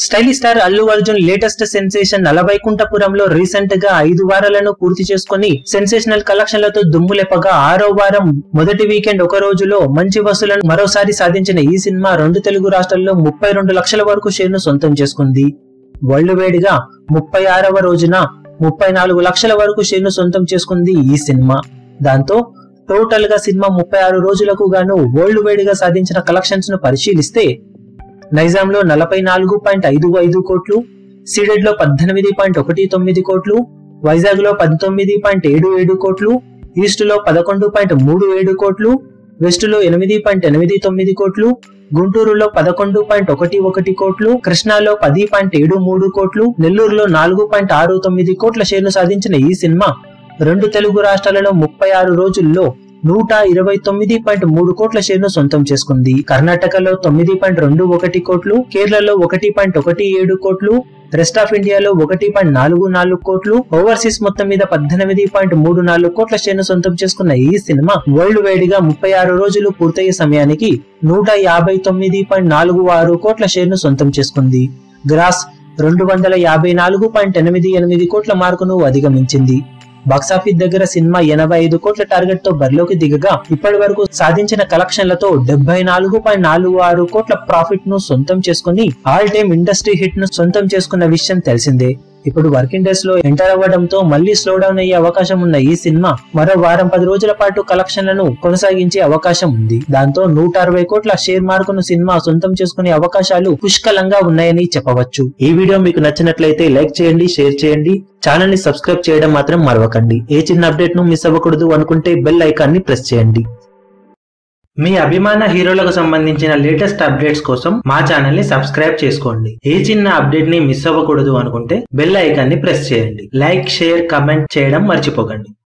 stylish star Allu Arjun latest sensation నలవైకుంఠపురంలో recent గా ఐదు వారాలను పూర్తి చేసుకుని సెన్సేషనల్ కలెక్షన్లతో దుమ్ములెప్పగా ఆరో వారం మొదటి వీకెండ్ ఒక రోజులో మంచి వసూలను మరోసారి సాధించిన ఈ సినిమా రెండు తెలుగు రాష్ట్రాల్లో ముప్పై రెండు లక్షల వరకు షేర్ను సొంతం చేసుకుంది వరల్డ్ వైడ్ గా ముప్పై ఆరవ రోజున ముప్పై నాలుగు లక్షల వరకు షేర్ను సొంతం చేసుకుంది ఈ సినిమా దాంతో టోటల్ గా సినిమా ముప్పై ఆరు రోజులకు గాను వరల్డ్ వైడ్ గా సాధించిన కలెక్షన్స్ ను పరిశీలిస్తే నైజాంలో నలభై నాలుగు పాయింట్ ఐదు ఐదు కోట్లు సీడెడ్ లో పద్దెనిమిది పాయింట్ ఒకటి తొమ్మిది కోట్లు వైజాగ్ లో పంతొమ్మిది పాయింట్ ఏడు ఏడు కోట్లు ఈస్ట్ లో పదకొండు పాయింట్ మూడు ఏడు కోట్లు వెస్ట్ లో ఎనిమిది పాయింట్ ఎనిమిది తొమ్మిది కోట్లు గుంటూరులో పదకొండు పాయింట్ ఒకటి ఒకటి కోట్లు కృష్ణాలో పది పాయింట్ ఏడు మూడు కోట్లు నెల్లూరులో నాలుగు పాయింట్ ఆరు తొమ్మిది కోట్ల షేర్ను సాధించిన ఈ సినిమా రెండు తెలుగు రాష్ట్రాలలో ముప్పై ఆరు రోజుల్లో నూట ఇరవై తొమ్మిది పాయింట్ మూడు కోట్ల షేర్ను సొంతం చేసుకుంది కర్ణాటకలో తొమ్మిది పాయింట్ రెండు ఒకటి కోట్లు కేరళలో ఒకటి పాయింట్ ఒకటి ఏడు కోట్లు రెస్ట్ ఆఫ్ ఇండియాలో ఒకటి పాయింట్ నాలుగు నాలుగు కోట్లు ఓవర్సీస్ మొత్తం మీద పద్దెనిమిది పాయింట్ మూడు నాలుగు కోట్ల షేర్ను సొంతం చేసుకున్న ఈ సినిమా వరల్డ్ వైడ్ గా ముప్పై ఆరు రోజులు పూర్తయ్యే సమయానికి నూట యాభై తొమ్మిది పాయింట్ నాలుగు ఆరు కోట్ల షేర్ను సొంతం చేసుకుంది గ్రాస్ రెండు వందల యాభై నాలుగు పాయింట్ ఎనిమిది ఎనిమిది కోట్ల మార్కును అధిగమించింది బాక్సాఫీస్ దగ్గర సినిమా ఎనభై ఐదు కోట్ల టార్గెట్ తో బరిలోకి దిగగా ఇప్పటి వరకు సాధించిన కలెక్షన్లతో డెబ్బై నాలుగు పాయింట్ నాలుగు ఆరు కోట్ల ప్రాఫిట్ ను సొంతం చేసుకుని ఆల్ టైమ్ ఇండస్ట్రీ హిట్ ను సొంతం చేసుకున్న విషయం తెలిసిందే ఇప్పుడు వర్కింగ్ డేస్ లో ఎంటర్ అవ్వడంతో మళ్ళీ స్లో డౌన్ అయ్యే అవకాశం ఉన్న ఈ సినిమా మరో వారం పది రోజుల పాటు కలెక్షన్లను కొనసాగించే అవకాశం ఉంది దాంతో నూట అరవై కోట్ల షేర్ మార్కును సినిమా సొంతం చేసుకునే అవకాశాలు పుష్కలంగా ఉన్నాయని చెప్పవచ్చు ఈ వీడియో మీకు నచ్చినట్లయితే లైక్ చేయండి షేర్ చేయండి ఛానల్ ని సబ్స్క్రైబ్ చేయడం మాత్రం మరవకండి ఏ చిన్న అప్డేట్ ను మిస్ అవ్వకూడదు అనుకుంటే బెల్ ఐకాన్ ని ప్రెస్ చేయండి మీ అభిమాన హీరోలకు సంబంధించిన లేటెస్ట్ అప్డేట్స్ కోసం మా ఛానల్ ని సబ్స్క్రైబ్ చేసుకోండి ఏ చిన్న అప్డేట్ ని మిస్ అవ్వకూడదు అనుకుంటే బెల్ ఐకాన్ ని ప్రెస్ చేయండి లైక్ షేర్ కమెంట్ చేయడం మర్చిపోకండి